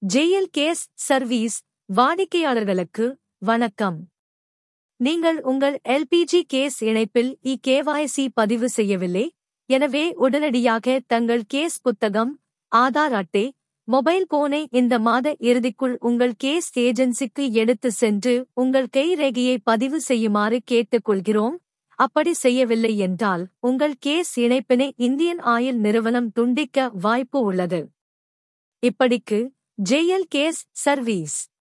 JL case service வாடிக்கையாளர்களுக்கு வணக்கம் நீங்கள் உங்கள் எல்பிஜி கேஸ் இணைப்பில் இ கேவாய்சி பதிவு செய்யவில்லை எனவே உடனடியாக தங்கள் கேஸ் புத்தகம் ஆதார் அட்டை மொபைல் போனை இந்த மாத இறுதிக்குள் உங்கள் கேஸ் ஏஜென்சிக்கு எடுத்து சென்று உங்கள் கைரேகையை பதிவு செய்யுமாறு கேட்டுக்கொள்கிறோம் அப்படி செய்யவில்லை என்றால் உங்கள் கேஸ் இணைப்பினை இந்தியன் ஆயில் நிறுவனம் துண்டிக்க வாய்ப்பு உள்ளது இப்படிக்கு ஜேஎல் கேஸ் சர்வீஸ்